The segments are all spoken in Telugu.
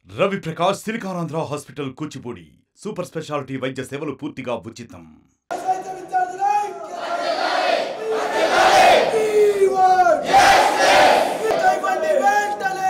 Ravi Prakash SiliconAndhra hospital Kuchipudi super speciality వైద్య సేవలు పూర్తిగా ఉచితం వైద్య విద్యార్థులై కీవర్డ్ టైఫాయిడ్ వెంటనే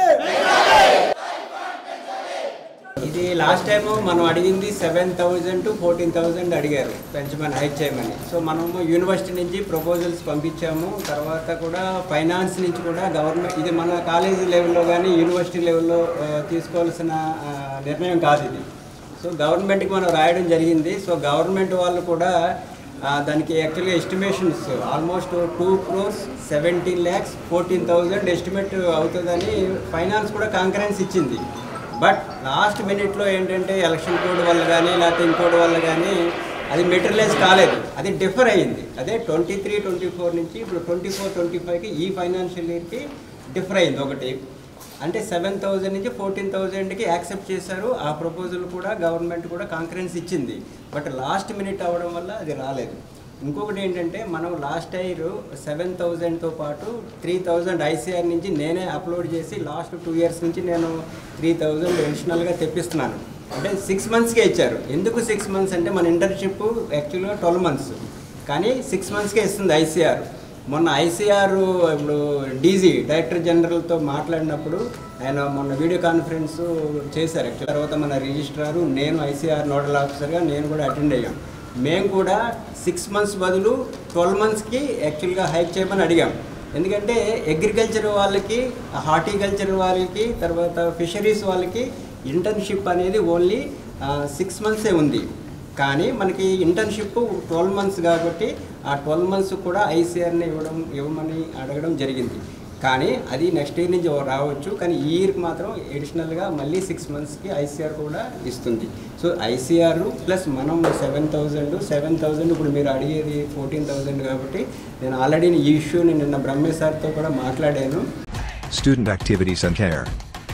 ఇది లాస్ట్ టైం మనం అడిగింది seven thousand to fourteen thousand అడిగారు పెంచమని హైక్ చేయమని సో మనము యూనివర్సిటీ నుంచి ప్రపోజల్స్ పంపించాము తర్వాత కూడా ఫైనాన్స్ నుంచి కూడా గవర్నమెంట్ ఇది మన కాలేజీ లెవెల్లో కానీ యూనివర్సిటీ లెవెల్లో ఆ, తీసుకోవాల్సిన ఆ, నిర్ణయం కాదు ఇది సో గవర్నమెంట్కి మనం రాయడం జరిగింది సో గవర్నమెంట్ వాళ్ళు కూడా ఆ, దానికి యాక్చువల్గా estimations almost two crores seventeen lakhs fourteen thousand estimate అవుతుందని ఫైనాన్స్ కూడా కాంకరెన్స్ ఇచ్చింది బట్ లాస్ట్ మినిట్లో ఏంటంటే ఎలక్షన్ కోడ్ వల్ల కానీ లేకపోతే ఇంకోటి వల్ల కానీ అది మెటీరియలైజ్ కాలేదు అది డిఫర్ అయ్యింది అదే ట్వంటీ త్రీ ట్వంటీ ఫోర్ నుంచి ఇప్పుడు ట్వంటీ ఫోర్ ట్వంటీ ఫైవ్కి ఈ ఫైనాన్షియల్ ఇయర్కి డిఫర్ అయింది ఒకటి అంటే సెవెన్ థౌజండ్ నుంచి ఫోర్టీన్ థౌజండ్కి యాక్సెప్ట్ చేశారు ఆ ప్రపోజల్ కూడా గవర్నమెంట్ కూడా కాన్ఫరెన్స్ ఇచ్చింది బట్ లాస్ట్ మినిట్ అవ్వడం వల్ల అది రాలేదు ఇంకొకటి ఏంటంటే మనం లాస్ట్ ఇయర్ సెవెన్ థౌజండ్తో పాటు త్రీ థౌజండ్ ఐసీఆర్ నుంచి నేనే అప్లోడ్ చేసి లాస్ట్ టూ ఇయర్స్ నుంచి నేను త్రీ థౌజండ్ అడిషనల్గా తెప్పిస్తున్నాను అంటే సిక్స్ మంత్స్కే ఇచ్చారు ఎందుకు సిక్స్ మంత్స్ అంటే మన ఇంటర్న్షిప్ యాక్చువల్గా ట్వెల్వ్ మంత్స్ కానీ సిక్స్ మంత్స్కే ఇస్తుంది ఐసీఆర్ మొన్న ఐసీఆర్ ఇప్పుడు డీజీ డైరెక్టర్ జనరల్తో మాట్లాడినప్పుడు ఆయన మొన్న వీడియో కాన్ఫరెన్స్ చేశారు Actually, తర్వాత మన రిజిస్ట్రారు నేను ఐసీఆర్ నోడల్ ఆఫీసర్గా నేను కూడా అటెండ్ అయ్యాం మేము కూడా సిక్స్ మంత్స్ బదులు ట్వెల్వ్ మంత్స్కి యాక్చువల్గా హైక్ చేయమని అడిగాం ఎందుకంటే అగ్రికల్చర్ వాళ్ళకి హార్టికల్చర్ వాళ్ళకి తర్వాత ఫిషరీస్ వాళ్ళకి ఇంటర్న్షిప్ అనేది ఓన్లీ సిక్స్ మంత్సే ఉంది కానీ మనకి ఇంటర్న్షిప్ ట్వెల్వ్ మంత్స్ కాబట్టి ఆ ట్వెల్వ్ మంత్స్ కూడా ఐసీఆర్ని ఇవ్వడం ఇవ్వమని అడగడం జరిగింది కానీ అది నెక్స్ట్ ఇయర్ నుంచి రావచ్చు కానీ ఈ ఇయర్కి మాత్రం ఎడిషనల్గా మళ్ళీ సిక్స్ మంత్స్కి ఐసీఆర్ కూడా ఇస్తుంది సో ఐసీఆర్ ప్లస్ మనం సెవెన్ థౌజండ్ సెవెన్ థౌజండ్ ఇప్పుడు మీరు అడిగేది ఫోర్టీన్ థౌజండ్ కాబట్టి నేను ఆల్రెడీ ఈ ఇష్యూని నిన్న బ్రహ్మే సార్తో కూడా మాట్లాడాను Student activities and care.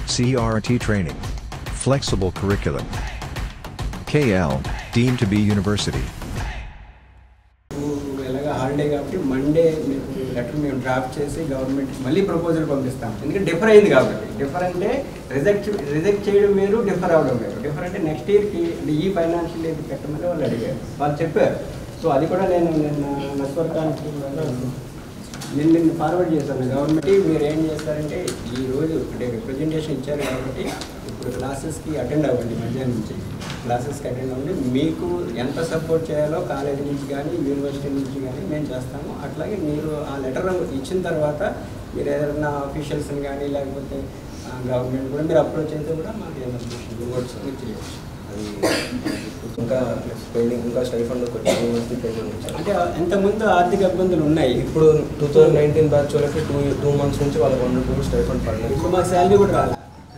CRT training. Flexible curriculum. KL, deemed to be university. ఎలాగ హాలిడే కాబట్టి మండే లెటర్ మేము డ్రాఫ్ట్ చేసి గవర్నమెంట్ మళ్ళీ ప్రపోజల్ పంపిస్తాం ఎందుకంటే డిఫర్ అయింది కాబట్టి డిఫర్ అంటే రిజెక్ట్ రిజెక్ట్ చేయడం వేరు డిఫర్ అవడం వేరు డిఫర్ అంటే నెక్స్ట్ ఇయర్కి ఈ ఫైనాన్షియల్ ఇయర్ పెట్టమని వాళ్ళు అడిగారు వాళ్ళు చెప్పారు సో అది కూడా నేను నిన్న నస్వర్ కాన్ఫరెన్స్ నేను నిన్ను ఫార్వర్డ్ చేశాను గవర్నమెంట్ మీరు ఏం చేస్తారంటే ఈ రోజు అంటే ప్రజెంటేషన్ ఇచ్చారు కాబట్టి ఇప్పుడు క్లాసెస్కి అటెండ్ అవ్వండి మధ్యాహ్నం నుంచి క్లాసెస్కి అటెండ్ అవ్వండి మీకు ఎంత సపోర్ట్ చేయాలో కాలేజీ నుంచి కానీ యూనివర్సిటీ నుంచి కానీ మేము చేస్తాము అట్లాగే మీరు ఆ లెటర్ ఇచ్చిన తర్వాత మీరు ఏదైనా ఆఫీషియల్స్ని కానీ లేకపోతే గవర్నమెంట్ కూడా మీరు అప్రోచ్ అయితే కూడా మాకు ఏమైనా చేయవచ్చు అది ఇంకా పెండింగ్ ఇంకా స్టైఫండ్ కొంచెం యూనివర్సిటీ పెండింగ్ ఉంది అంటే ఇంతకుముందు ఆర్థిక ఇబ్బందులు ఉన్నాయి ఇప్పుడు టూ థౌజండ్ నైన్టీన్ బ్యాచ్ వాళ్ళకి టూ టూ మంత్స్ నుంచి వాళ్ళకి వన్ టూ స్టైఫండ్ పడలేదు ఇప్పుడు మాకు శాలరీ కూడా రాలే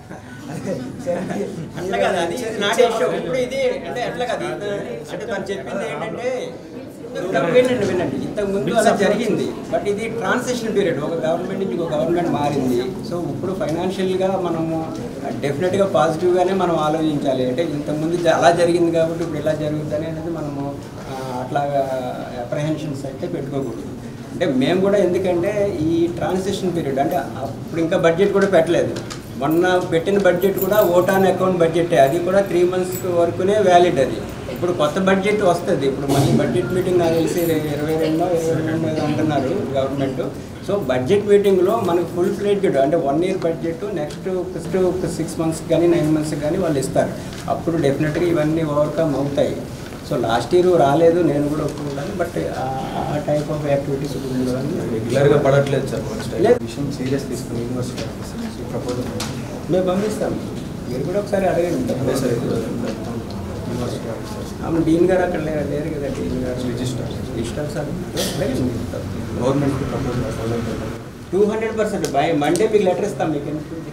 అట్లా కాదు అది నాట్ ఇష్యూ ఇప్పుడు ఇది అంటే అట్లా కాదు అంటే తను చెప్పింది ఏంటంటే వినండి వినండి ఇంతకు ముందు అలా జరిగింది బట్ ఇది ట్రాన్సిషన్ పీరియడ్ ఒక గవర్నమెంట్ నుంచి ఒక గవర్నమెంట్ మారింది సో ఇప్పుడు ఫైనాన్షియల్గా మనము డెఫినెట్గా పాజిటివ్గానే మనం ఆలోచించాలి అంటే ఇంతకుముందు జ- అలా జరిగింది కాబట్టి ఇప్పుడు ఇలా జరుగుతుంది అనేది మనము ఆ, అట్లాగా అప్రహెన్షన్స్ అయితే పెట్టుకోకూడదు అంటే మేము కూడా ఎందుకంటే ఈ ట్రాన్సిషన్ పీరియడ్ అంటే అప్పుడు ఇంకా బడ్జెట్ కూడా పెట్టలేదు మొన్న పెట్టిన బడ్జెట్ కూడా ఓటాన్ అకౌంట్ బడ్జెట్ అది కూడా త్రీ మంత్స్ వరకునే వ్యాలిడ్ అది ఇప్పుడు కొత్త బడ్జెట్ వస్తుంది ఇప్పుడు మళ్ళీ బడ్జెట్ మీటింగ్ నాకు తెలిసి ఇరవై రెండో ఇరవై రెండు ఏదో అంటున్నారు గవర్నమెంట్ సో బడ్జెట్ మీటింగ్లో మనకు ఫుల్ ఫ్లెడ్జ్డ్ అంటే one year budget next first six months కానీ నైన్ మంత్స్ కానీ వాళ్ళు ఇస్తారు అప్పుడు డెఫినెట్గా ఇవన్నీ ఓవర్కమ్ అవుతాయి సో లాస్ట్ ఇయర్ రాలేదు నేను కూడా ఒప్పుకుంటాను బట్ ఆ టైప్ ఆఫ్ యాక్టివిటీస్ ఇప్పుడు ఉండాలని రెగ్యులర్గా పడట్లేదు సార్ మన స్టైల్ లేదు. విషయం సీరియస్ తీసుకుని యూనివర్సిటీ ప్రపోజల్ మేము పంపిస్తాం మీరు కూడా ఒకసారి అడగండి అదే సార్ ఇది యూనివర్సిటీ ఆఫీసర్స్ ఆమె డీన్ గారు అక్కడ లేరు లేరు కదా డీన్ గారు రిజిస్టర్ రిజిస్టర్ సార్ అడగండి గవర్నమెంట్కి proposal two hundred percent by Monday మీకు లెటర్ ఇస్తాం మీకు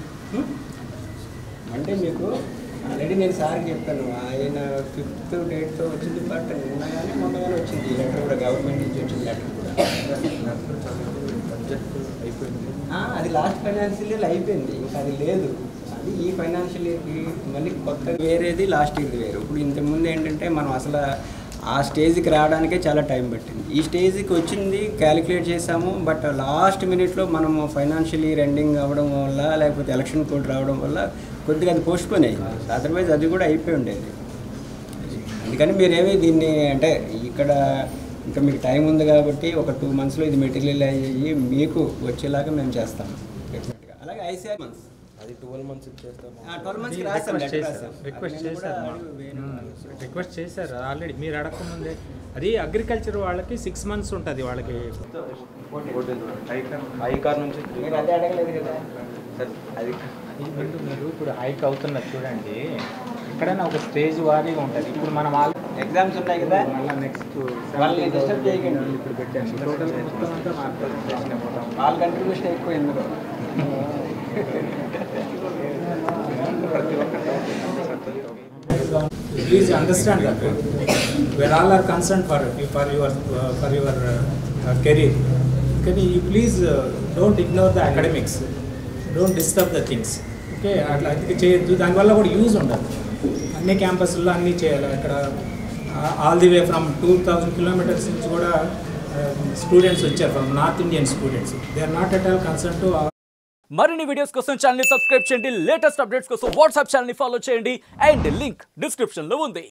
మండే మీకు ఆల్రెడీ నేను సార్కి చెప్పాను ఆయన ఫిఫ్త్ డేట్తో వచ్చింది బట్ నిన్నగానే మొన్నగానే వచ్చింది ఈ లెటర్ కూడా గవర్నమెంట్ నుంచి వచ్చింది లెటర్ కూడా బడ్జెట్ అయిపోయింది ఆ, అది లాస్ట్ ఫైనాన్షియల్ ఇయర్ అయిపోయింది ఇంకా అది లేదు అది ఈ ఫైనాన్షియల్ ఇయర్కి మళ్ళీ కొత్త వేరేది లాస్ట్ ఇయర్ వేరు ఇప్పుడు ఇంతకుముందు ఏంటంటే మనం అసలు ఆ స్టేజ్కి రావడానికే చాలా టైం పట్టింది ఈ స్టేజ్కి వచ్చింది క్యాలిక్యులేట్ చేసాము బట్ లాస్ట్ మినిట్లో మనము ఫైనాన్షియల్ ఇయర్ ఎండింగ్ అవ్వడం వల్ల లేకపోతే ఎలక్షన్ కోడ్ రావడం వల్ల కొద్దిగా అది పోస్ట్పోన్ అయ్యింది అదర్వైజ్ అది కూడా అయిపోయి ఉండేది అందుకని మీరేమి దీన్ని అంటే ఇక్కడ ఇంకా మీకు టైం ఉంది కాబట్టి ఒక టూ మంత్స్లో ఇది మెటీరియల్ అయ్యి మీకు వచ్చేలాగా మేము చేస్తాం డెఫినెట్గా అలాగే ఐసీఆర్ మంత్స్ అది ట్వెల్వ్ మంత్స్ ఇచ్చేస్తాము ట్వెల్వ్ మంత్స్ రిక్వెస్ట్ రాసాం చేశారు రిక్వెస్ట్ చేశారు రిక్వెస్ట్ చేశారు ఆల్రెడీ మీరు అడగకముందే అది అగ్రికల్చర్ వాళ్ళకి సిక్స్ మంత్స్ ఉంటుంది వాళ్ళకి ఐ కార్ నుంచి మీరు అదే అడగలేదు కదా సార్ అది ఈ ముందు మీరు ఇప్పుడు హైక్ అవుతున్నది చూడండి ఎక్కడైనా ఒక స్టేజ్ వారీగా ఉంటుంది ఇప్పుడు మనం ఆల్ ఎగ్జామ్స్ ఉన్నాయి కదా మళ్ళీ నెక్స్ట్ వాళ్ళని disturb చేయకండి. ఇప్పుడు పెట్టాను టోటల్ మొత్తం అంతా మార్కెట్ వాళ్ళ కంట్రిబ్యూషన్ ఎక్కువ ఇందులో please understand that we all are concerned for for your uh, for your uh, career can you please uh, don't ignore the academics don't disturb the things okay అట్లా అందుకే చేయొద్దు దానివల్ల కూడా యూజ్ ఉండదు అన్ని క్యాంపస్లో అన్నీ చేయాలి అక్కడ all the way from two thousand kilometres నుంచి కూడా స్టూడెంట్స్ వచ్చారు from North Indian students they are not at all concern to మరిన్ని వీడియోస్ కోసం ఛానల్ సబ్స్క్రైబ్ చేయండి లేటెస్ట్ అప్డేట్స్ కోసం వాట్సాప్ ఛానల్ ఫాలో చేయండి అండ్ లింక్ డిస్క్రిప్షన్ లో ఉంది